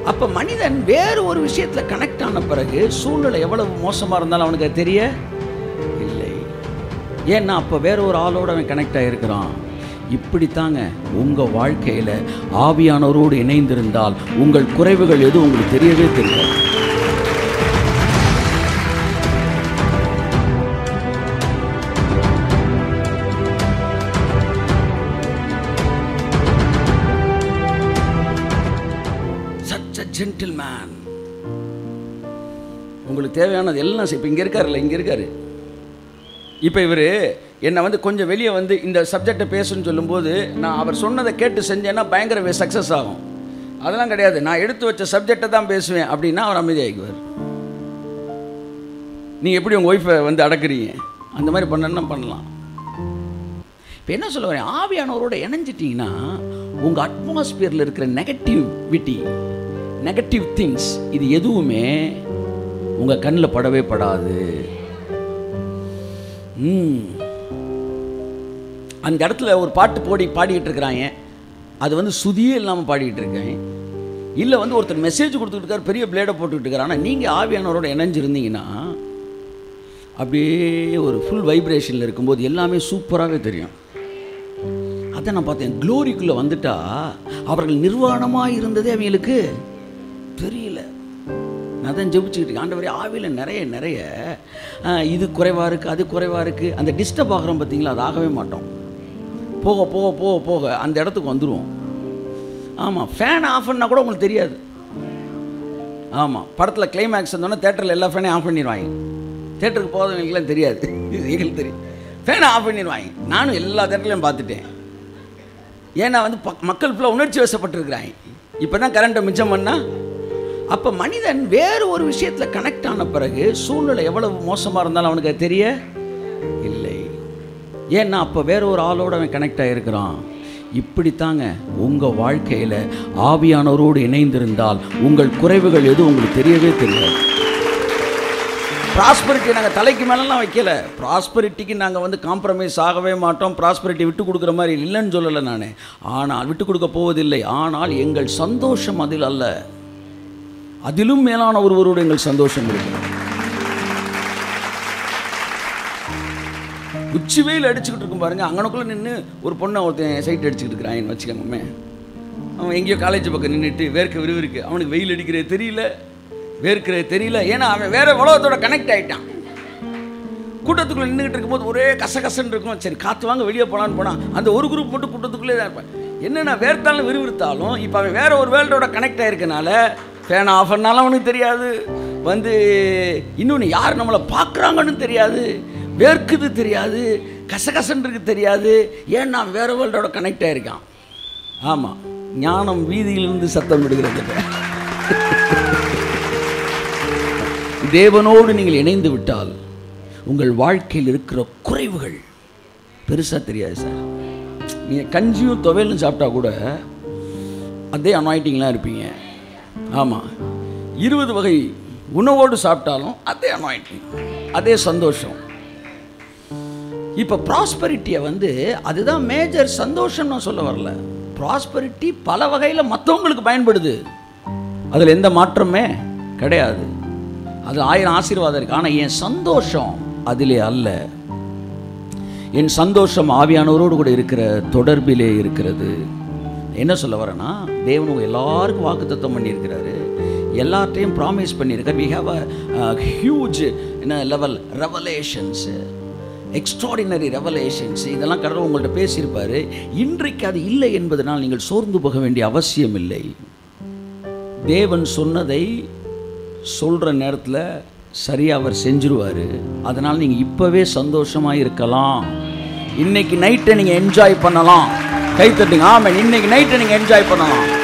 அப்போ மனிதன் வேறு ஒரு விஷயத்தில் கனெக்ட் ஆன பிறகு சூழ்நிலை எவ்வளவு மோசமாக இருந்தாலும் அவனுக்கு அது தெரிய இல்லை ஏன்னா அப்போ வேற ஒரு ஆளோட அவன் கனெக்ட் ஆகிருக்கிறான் இப்படித்தாங்க உங்கள் வாழ்க்கையில் ஆவியானவரோடு இணைந்திருந்தால் உங்கள் குறைவுகள் எதுவும் உங்களுக்கு தெரியவே தெரியாது சச் அ ஜென்டில் மேன் உங்களுக்கு தேவையானது எல்லாம் இப்போ இங்கே இருக்காருல்ல இங்கே இருக்காரு இப்போ இவர் என்னை வந்து கொஞ்சம் வெளியே வந்து இந்த சப்ஜெக்டை பேசுன்னு சொல்லும்போது நான் அவர் சொன்னதை கேட்டு செஞ்சேன்னா பயங்கர சக்ஸஸ் ஆகும் அதெல்லாம் கிடையாது நான் எடுத்து வச்ச சப்ஜெக்டை தான் பேசுவேன் அப்படின்னா அவர் அமைதியாகிக்குவார் நீங்கள் எப்படி உங்கள் ஒய்ஃபை வந்து அடக்குறீங்க அந்த மாதிரி பண்ணணும்னா பண்ணலாம் இப்போ என்ன சொல்ல வரேன் ஆவியானவரோட இணைஞ்சிட்டிங்கன்னா உங்கள் அட்மாஸ்பியரில் இருக்கிற நெகட்டிவிட்டி நெகட்டிவ் திங்ஸ் இது எதுவுமே உங்கள் கண்ணில் படவே படாது ம். அந்த இடத்துல ஒரு பாட்டு போடி பாடிக்கிட்டு இருக்கிறாங்க அது வந்து சுதியே இல்லாமல் பாடிக்கிட்டு இருக்கேன் இல்லை வந்து ஒருத்தர் மெசேஜ் கொடுத்துட்டு இருக்காரு பெரிய பிளேடை போட்டுக்கிட்டு இருக்காரு ஆனால் நீங்கள் ஆவியானவரோட இணைஞ்சிருந்தீங்கன்னா அப்படியே ஒரு ஃபுல் வைப்ரேஷனில் இருக்கும்போது எல்லாமே சூப்பராகவே தெரியும் அதை நான் பார்த்தேன் க்ளோரிக்குள்ளே வந்துட்டா அவர்கள் நிர்வாணமாக இருந்ததே அவங்களுக்கு தெரியல நான் தான் ஜெபிச்சுக்கிட்டு இருக்கேன். ஆண்டவரே ஆவியில் நிறைய நிறைய ஆ, இது குறைவாக இருக்குது அது குறைவாக இருக்குது அந்த டிஸ்டர்ப் ஆகிறோம் பார்த்தீங்களா அது ஆகவே மாட்டோம் போக போக போக போக அந்த இடத்துக்கு வந்துடுவோம் ஆமாம் ஃபேன் ஆஃப் பண்ணால் கூட உங்களுக்கு தெரியாது ஆமாம் படத்தில் கிளைமேக்ஸ் வந்தோடனே தேட்டரில் எல்லா ஃபேனையும் ஆஃப் பண்ணிடுவாங்க தேட்டருக்கு போகிறவங்களுக்குலாம் தெரியாது இது எங்களுக்கு தெரியும் ஃபேனை ஆஃப் பண்ணிடுவாங்க நானும் எல்லா தேட்டர்லையும் பார்த்துட்டேன் ஏன்னா வந்து பக்- மக்கள் ஃபுல்லாக உணர்ச்சி வசப்பட்டிருக்கிறாங்க இப்போ தான் கரண்ட்டை மிச்சம் பண்ணா அப்போ மனிதன் வேறு ஒரு விஷயத்தில் கனெக்ட் ஆன பிறகு சூழ்நிலை எவ்வளவு மோசமாக இருந்தாலும் அவனுக்கு அது தெரிய இல்லை ஏன்னா அப்போ வேற ஒரு ஆளோட அவன் கனெக்ட் ஆகிருக்கிறான் இப்படித்தாங்க உங்கள் வாழ்க்கையில் ஆவியானவரோடு இணைந்திருந்தால் உங்கள் குறைவுகள் எதுவும் உங்களுக்கு தெரியவே தெரியாது ப்ராஸ்பரிட்டி நாங்கள் தலைக்கு மேலெல்லாம் வைக்கல ப்ராஸ்பரிட்டிக்கு நாங்கள் வந்து காம்ப்ரமைஸ் ஆகவே மாட்டோம் ப்ராஸ்பரிட்டி விட்டு கொடுக்குற மாதிரி இல்லைன்னு சொல்லலை நான் ஆனால் விட்டு கொடுக்க போவதில்லை ஆனால் எங்கள் சந்தோஷம் அதில் அல்ல அதிலும் மேலான ஒருவரோடு எங்கள் சந்தோஷம் இருக்கிறது உச்சி வெயில் அடிச்சுக்கிட்டு இருக்கும் பாருங்க அங்கனக்குள்ளே நின்று ஒரு பொண்ணை ஒருத்தன் சைட் அடிச்சுக்கிட்டு இருக்கிறான்னு வச்சுக்கோங்கம்மே அவன் எங்கேயோ காலேஜ் பக்கம் நின்றுட்டு வேர்க்க விறுவிறுக்கு அவனுக்கு வெயில் அடிக்கிறது தெரியல வேர்க்கிறது தெரியல ஏன்னா அவன் வேற உலகத்தோட கனெக்ட் ஆயிட்டான் கூட்டத்துக்குள்ள நின்றுக்கிட்டு இருக்கும்போது ஒரே கசகசன்னு இருக்கும் சரி காற்று வாங்க வெளியே போகலான்னு போனான் அந்த ஒரு குரூப் மட்டும் கூட்டத்துக்குள்ளே தான் இருப்பேன் என்னென்ன வேர்த்தாலும் விறுவிறுத்தாலும் இப்போ அவன் வேற ஒரு வேர்ல்டோட கனெக்ட் ஆயிருக்கனால ஃபேன் ஆஃப் பண்ணாலும் அவனுக்கு தெரியாது வந்து இன்னொன்று யார் நம்மளை பார்க்குறாங்கன்னு தெரியாது வேர்க்குது தெரியாது கசகசன்னு இருக்கு தெரியாது ஏன்னா அவன் வேற வேர்ல்டோட கனெக்ட் ஆயிருக்கான் ஆமாம் ஞானம் வீதியிலிருந்து சத்தம் விடுகிறது தேவனோடு நீங்கள் இணைந்து விட்டால் உங்கள் வாழ்க்கையில் இருக்கிற குறைவுகள் பெருசாக தெரியாது சார் நீங்கள் கஞ்சியும் துவையலும் சாப்பிட்டா கூட அதே அனாயிட்டிங்லாம் இருப்பீங்க ஆமாம் இருபது வகை உணவோடு சாப்பிட்டாலும் அதே அனாயிட்டிங் அதே சந்தோஷம் இப்போ ப்ராஸ்பரிட்டியை வந்து அதுதான் மேஜர் சந்தோஷம் நான் சொல்ல வரல ப்ராஸ்பரிட்டி பல வகையில் மற்றவங்களுக்கு பயன்படுது அதில் எந்த மாற்றமே கிடையாது அது ஆயிரம் ஆசீர்வாதம் இருக்கு ஆனால் என் சந்தோஷம் அதிலே அல்ல என் சந்தோஷம் ஆவியானவரோடு கூட இருக்கிற தொடர்பிலே இருக்கிறது என்ன சொல்ல வரேன்னா தேவன் உங்க எல்லாருக்கும் வாக்குத்தத்தம் பண்ணியிருக்கிறாரு எல்லார்ட்டையும் ப்ராமிஸ் பண்ணியிருக்கார் வி ஹாவ் அ ஹியூஜ் என்ன லெவல் ரெவலேஷன்ஸ் எக்ஸ்ட்ராடினரி ரெவலேஷன்ஸ் இதெல்லாம் கடவுள் உங்கள்கிட்ட பேசியிருப்பாரு இன்றைக்கு அது இல்லை என்பதனால் நீங்கள் சோர்ந்து போக வேண்டிய அவசியம் இல்லை தேவன் சொன்னதை சொல்கிற நேரத்தில் சரியாக அவர் செஞ்சிருவார் அதனால் நீங்கள் இப்போவே சந்தோஷமாக இருக்கலாம் இன்னைக்கு நைட்டை நீங்கள் என்ஜாய் பண்ணலாம் கை தட்டுங்க ஆமாம் இன்னைக்கு நைட்டை நீங்கள் என்ஜாய் பண்ணலாம்